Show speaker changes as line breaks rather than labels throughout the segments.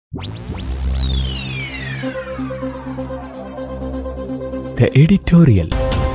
The editorial.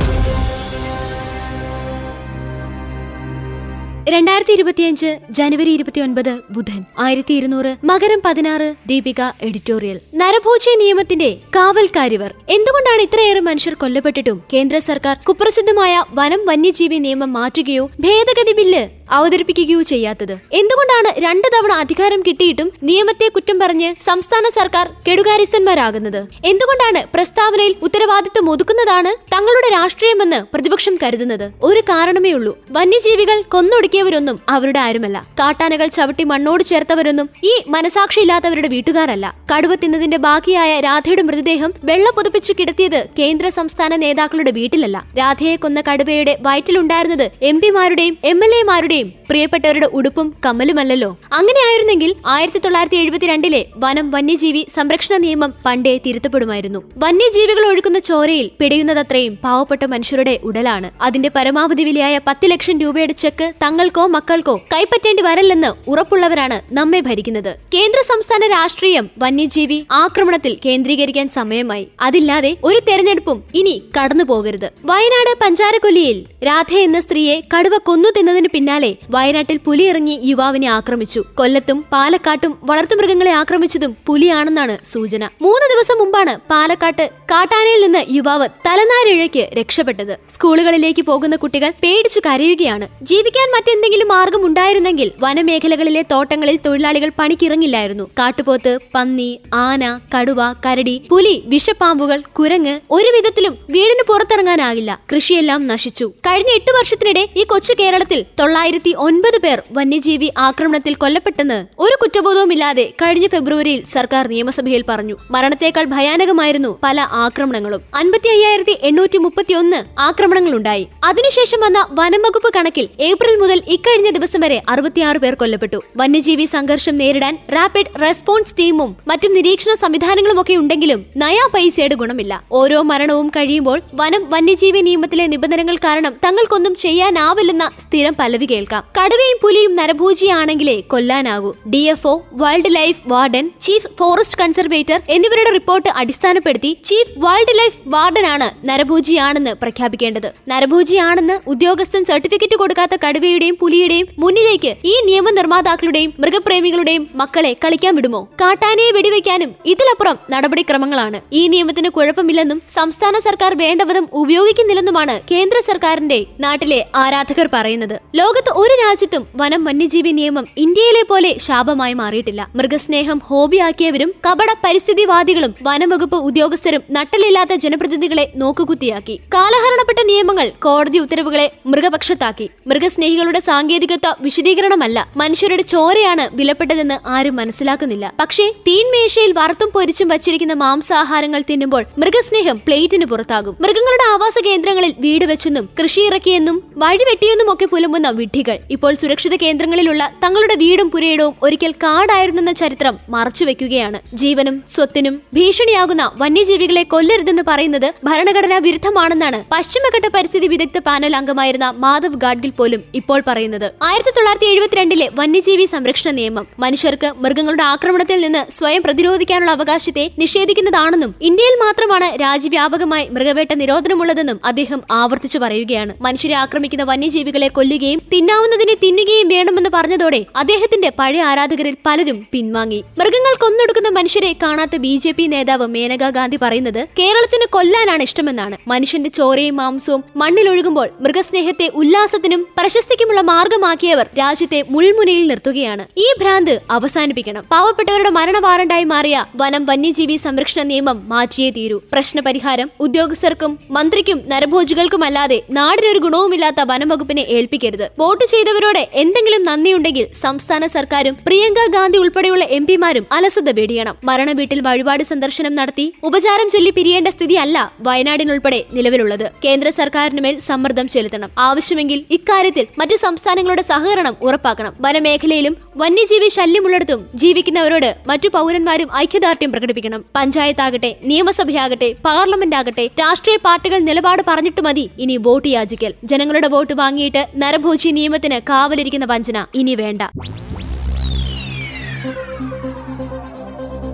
രണ്ടായിരത്തി ഇരുപത്തിയഞ്ച് ജനുവരി ഇരുപത്തിയൊൻപത് ബുധൻ ആയിരത്തി ഇരുന്നൂറ് മകരം പതിനാറ് ദീപിക എഡിറ്റോറിയൽ നരഭോജി നിയമത്തിന്റെ കാവൽക്കാരിവർ എന്തുകൊണ്ടാണ് ഇത്രയേറെ മനുഷ്യർ കൊല്ലപ്പെട്ടിട്ടും കേന്ദ്ര സർക്കാർ കുപ്രസിദ്ധമായ വനം വന്യജീവി നിയമം മാറ്റുകയോ ഭേദഗതി ബില്ല് അവതരിപ്പിക്കുകയോ ചെയ്യാത്തത് എന്തുകൊണ്ടാണ് രണ്ടു തവണ അധികാരം കിട്ടിയിട്ടും നിയമത്തെ കുറ്റം പറഞ്ഞ് സംസ്ഥാന സർക്കാർ കെടുകാര്യസ്ഥന്മാരാകുന്നത് എന്തുകൊണ്ടാണ് പ്രസ്താവനയിൽ ഉത്തരവാദിത്വം ഒതുക്കുന്നതാണ് തങ്ങളുടെ രാഷ്ട്രീയമെന്ന് പ്രതിപക്ഷം കരുതുന്നത് ഒരു കാരണമേ ഉള്ളൂ വന്യജീവികൾ കൊന്നൊടുക്കിയവരൊന്നും അവരുടെ ആരുമല്ല കാട്ടാനകൾ ചവിട്ടി മണ്ണോട് ചേർത്തവരൊന്നും ഈ മനസാക്ഷിയില്ലാത്തവരുടെ വീട്ടുകാരല്ല കടുവ തിന്നതിന്റെ ബാക്കിയായ രാധയുടെ മൃതദേഹം വെള്ള പുതപ്പിച്ചു കിടത്തിയത് കേന്ദ്ര സംസ്ഥാന നേതാക്കളുടെ വീട്ടിലല്ല രാധയെ കൊന്ന കടുവയുടെ വയറ്റിലുണ്ടായിരുന്നത് എം പിമാരുടെയും എം എൽ എമാരുടെയും പ്രിയപ്പെട്ടവരുടെ ഉടുപ്പും കമ്മലുമല്ലല്ലോ അങ്ങനെയായിരുന്നെങ്കിൽ ആയിരത്തി തൊള്ളായിരത്തി എഴുപത്തിരണ്ടിലെ വനം വന്യജീവി സംരക്ഷണ നിയമം പണ്ടേ തിരുത്തപ്പെടുമായിരുന്നു വന്യജീവികൾ ഒഴുക്കുന്ന ചോരയിൽ പിടയുന്നതത്രയും പാവപ്പെട്ട മനുഷ്യരുടെ ഉടലാണ് അതിന്റെ പരമാവധി വിലയായ പത്ത് ലക്ഷം രൂപയുടെ ചെക്ക് തങ്ങൾക്കോ മക്കൾക്കോ കൈപ്പറ്റേണ്ടി വരല്ലെന്ന് ഉറപ്പുള്ളവരാണ് നമ്മെ ഭരിക്കുന്നത് കേന്ദ്ര സംസ്ഥാന രാഷ്ട്രീയം വന്യജീവി ആക്രമണത്തിൽ കേന്ദ്രീകരിക്കാൻ സമയമായി അതില്ലാതെ ഒരു തെരഞ്ഞെടുപ്പും ഇനി കടന്നു പോകരുത് വയനാട് പഞ്ചാരക്കൊല്ലിയിൽ രാധ എന്ന സ്ത്രീയെ കടുവ കൊന്നു തിന്നതിന് പിന്നാലെ വയനാട്ടിൽ പുലി ഇറങ്ങി യുവാവിനെ ആക്രമിച്ചു കൊല്ലത്തും പാലക്കാട്ടും വളർത്തുമൃഗങ്ങളെ ആക്രമിച്ചതും പുലിയാണെന്നാണ് സൂചന മൂന്ന് ദിവസം മുമ്പാണ് പാലക്കാട്ട് കാട്ടാനയിൽ നിന്ന് യുവാവ് തലനാരിഴയ്ക്ക് രക്ഷപ്പെട്ടത് സ്കൂളുകളിലേക്ക് പോകുന്ന കുട്ടികൾ പേടിച്ചു കരയുകയാണ് ജീവിക്കാൻ മറ്റെന്തെങ്കിലും മാർഗം ഉണ്ടായിരുന്നെങ്കിൽ വനമേഖലകളിലെ തോട്ടങ്ങളിൽ തൊഴിലാളികൾ പണിക്കിറങ്ങില്ലായിരുന്നു കാട്ടുപോത്ത് പന്നി ആന കടുവ കരടി പുലി വിഷപ്പാമ്പുകൾ കുരങ്ങ് ഒരു വിധത്തിലും വീടിന് പുറത്തിറങ്ങാനാകില്ല കൃഷിയെല്ലാം നശിച്ചു കഴിഞ്ഞ എട്ട് വർഷത്തിനിടെ ഈ കൊച്ചു കേരളത്തിൽ തൊള്ളായിരത്തി ഒൻപത് പേർ വന്യജീവി ആക്രമണത്തിൽ കൊല്ലപ്പെട്ടെന്ന് ഒരു കുറ്റബോധവുമില്ലാതെ കഴിഞ്ഞ ഫെബ്രുവരിയിൽ സർക്കാർ നിയമസഭയിൽ പറഞ്ഞു മരണത്തേക്കാൾ ഭയാനകമായിരുന്നു പല ആക്രമണങ്ങളും അൻപത്തി അയ്യായിരത്തി എണ്ണൂറ്റി മുപ്പത്തി ഒന്ന് ആക്രമണങ്ങളുണ്ടായി അതിനുശേഷം വന്ന വനം വകുപ്പ് കണക്കിൽ ഏപ്രിൽ മുതൽ ഇക്കഴിഞ്ഞ ദിവസം വരെ അറുപത്തിയാറ് പേർ കൊല്ലപ്പെട്ടു വന്യജീവി സംഘർഷം നേരിടാൻ റാപ്പിഡ് റെസ്പോൺസ് ടീമും മറ്റും നിരീക്ഷണ സംവിധാനങ്ങളും ഒക്കെ ഉണ്ടെങ്കിലും നയാ പൈസയുടെ ഗുണമില്ല ഓരോ മരണവും കഴിയുമ്പോൾ വനം വന്യജീവി നിയമത്തിലെ നിബന്ധനകൾ കാരണം തങ്ങൾക്കൊന്നും ചെയ്യാനാവില്ലെന്ന സ്ഥിരം പല്ലവി കേൾക്കാം കടുവയും പുലിയും നരഭൂജിയാണെങ്കിലേ കൊല്ലാനാകൂ D F O wildlife warden chief forest conservator എന്നിവരുടെ റിപ്പോർട്ട് അടിസ്ഥാനപ്പെടുത്തി ചീഫ് വൈൽഡ് ലൈഫ് വാർഡനാണ് നരഭൂജിയാണെന്ന് പ്രഖ്യാപിക്കേണ്ടത് നരഭൂജിയാണെന്ന് ഉദ്യോഗസ്ഥൻ സർട്ടിഫിക്കറ്റ് കൊടുക്കാത്ത കടുവയുടെയും പുലിയുടെയും മുന്നിലേക്ക് ഈ നിയമനിർമ്മാതാക്കളുടെയും മൃഗപ്രേമികളുടെയും മക്കളെ കളിക്കാൻ വിടുമോ കാട്ടാനയെ വെടിവെക്കാനും ഇതിലപ്പുറം നടപടിക്രമങ്ങളാണ് ഈ നിയമത്തിന് കുഴപ്പമില്ലെന്നും സംസ്ഥാന സർക്കാർ വേണ്ടവിധം ഉപയോഗിക്കുന്നില്ലെന്നുമാണ് കേന്ദ്ര സർക്കാരിന്റെ നാട്ടിലെ ആരാധകർ പറയുന്നത് ലോകത്ത് ഒരു രാജ്യത്തും വനം വന്യജീവി നിയമം ഇന്ത്യയിലെ പോലെ ശാപമായി മാറിയിട്ടില്ല മൃഗസ്നേഹം ഹോബിയാക്കിയവരും കപട പരിസ്ഥിതിവാദികളും വനംവകുപ്പ് ഉദ്യോഗസ്ഥരും നട്ടലില്ലാത്ത ജനപ്രതിനിധികളെ നോക്കുകുത്തിയാക്കി കാലഹരണപ്പെട്ട നിയമങ്ങൾ കോടതി ഉത്തരവുകളെ മൃഗപക്ഷത്താക്കി മൃഗസ്നേഹികളുടെ സാങ്കേതികത്വ വിശദീകരണമല്ല മനുഷ്യരുടെ ചോരയാണ് വിലപ്പെട്ടതെന്ന് ആരും മനസ്സിലാക്കുന്നില്ല പക്ഷേ തീൻമേശയിൽ വറുത്തും പൊരിച്ചും വച്ചിരിക്കുന്ന മാംസാഹാരങ്ങൾ തിന്നുമ്പോൾ മൃഗസ്നേഹം പ്ലേറ്റിന് പുറത്താകും മൃഗങ്ങളുടെ ആവാസ കേന്ദ്രങ്ങളിൽ വീട് വെച്ചെന്നും കൃഷി ഇറക്കിയെന്നും വഴിവെട്ടിയെന്നും ഒക്കെ പുലമ്പുന്ന വിഡ്ഢികൾ ഇപ്പോൾ സുരക്ഷിത കേന്ദ്രങ്ങളിലുള്ള തങ്ങളുടെ വീടും പുരയിടവും ഒരിക്കൽ കാടായിരുന്നെന്ന ചരിത്രം മറച്ചുവെക്കുകയാണ് ജീവനും സ്വത്തിനും ഭീഷണിയാകുന്ന വന്യജീവികളെ കൊല്ലരുതെന്ന് പറയുന്നത് ഭരണഘടനാ വിരുദ്ധമാണെന്നാണ് പശ്ചിമഘട്ട പരിസ്ഥിതി വിദഗ്ധ പാനൽ അംഗമായിരുന്ന മാധവ് ഗാഡ്ഗിൽ പോലും ഇപ്പോൾ പറയുന്നത് ആയിരത്തി തൊള്ളായിരത്തി എഴുപത്തിരണ്ടിലെ വന്യജീവി സംരക്ഷണ നിയമം മനുഷ്യർക്ക് മൃഗങ്ങളുടെ ആക്രമണത്തിൽ നിന്ന് സ്വയം പ്രതിരോധിക്കാനുള്ള അവകാശത്തെ നിഷേധിക്കുന്നതാണെന്നും ഇന്ത്യയിൽ മാത്രമാണ് രാജ്യവ്യാപകമായി മൃഗവേട്ട നിരോധനമുള്ളതെന്നും അദ്ദേഹം ആവർത്തിച്ചു പറയുകയാണ് മനുഷ്യരെ ആക്രമിക്കുന്ന വന്യജീവികളെ കൊല്ലുകയും തിന്നാവുന്നതിനെ തിന്നുകയും വേണമെന്ന് പറഞ്ഞതോടെ അദ്ദേഹത്തിന്റെ പഴയ ആരാധകരിൽ പലരും പിൻവാങ്ങി മൃഗങ്ങൾ കൊന്നൊടുക്കുന്ന മനുഷ്യരെ കാണാത്ത ബി ജെ പി നേതാവ് മേനകാ ഗാന്ധി പറയുന്നത് കേരളത്തിന് കൊല്ലാനാണ് ഇഷ്ടമെന്നാണ് മനുഷ്യന്റെ ചോരയും മാംസവും മണ്ണിലൊഴുകുമ്പോൾ മൃഗസ്നേഹത്തെ ഉല്ലാസത്തിനും പ്രശസ്തിക്കുമുള്ള മാർഗമാക്കിയവർ രാജ്യത്തെ മുൾമുനയിൽ നിർത്തുകയാണ് ഈ ഭ്രാന്ത് അവസാനിപ്പിക്കണം പാവപ്പെട്ടവരുടെ മരണ വാറണ്ടായി മാറിയ വനം വന്യജീവി സംരക്ഷണ നിയമം മാറ്റിയേ തീരൂ പ്രശ്നപരിഹാരം ഉദ്യോഗസ്ഥർക്കും മന്ത്രിക്കും നരഭോജികൾക്കുമല്ലാതെ നാടിനൊരു ഗുണവുമില്ലാത്ത വനം വകുപ്പിനെ ഏൽപ്പിക്കരുത് വോട്ട് ചെയ്തവരോട് എന്തെങ്കിലും നന്ദിയുണ്ടെങ്കിൽ സംസ്ഥാന സർക്കാരും പ്രിയങ്ക ഗാന്ധി ഉൾപ്പെടെയുള്ള എം പിമാരും അലസത വെടിയണം മരണ വീട്ടിൽ വഴിപാട് സന്ദർശനം നടത്തി ഉപചാരം ചൊല്ലി പിരിയേണ്ട സ്ഥിതിയല്ല വയനാടിനുൾപ്പെടെ നിലവിലുള്ളത് കേന്ദ്ര സർക്കാരിനുമേൽ സമ്മർദ്ദം ചെലുത്തണം ആവശ്യമെങ്കിൽ ഇക്കാര്യത്തിൽ മറ്റു സംസ്ഥാനങ്ങളുടെ സഹകരണം ഉറപ്പാക്കണം വനമേഖലയിലും വന്യജീവി ശല്യമുള്ളിടത്തും ജീവിക്കുന്നവരോട് മറ്റു പൗരന്മാരും ഐക്യദാർഢ്യം പ്രകടിപ്പിക്കണം പഞ്ചായത്താകട്ടെ നിയമസഭയാകട്ടെ പാർലമെന്റ് ആകട്ടെ രാഷ്ട്രീയ പാർട്ടികൾ നിലപാട് പറഞ്ഞിട്ട് മതി ഇനി വോട്ട് യാചിക്കൽ ജനങ്ങളുടെ വോട്ട് വാങ്ങിയിട്ട് നരഭോജി നിയമത്തിന് കാവലിരിക്കുന്ന വഞ്ചന ഇനി വേണ്ട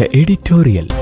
The editorial.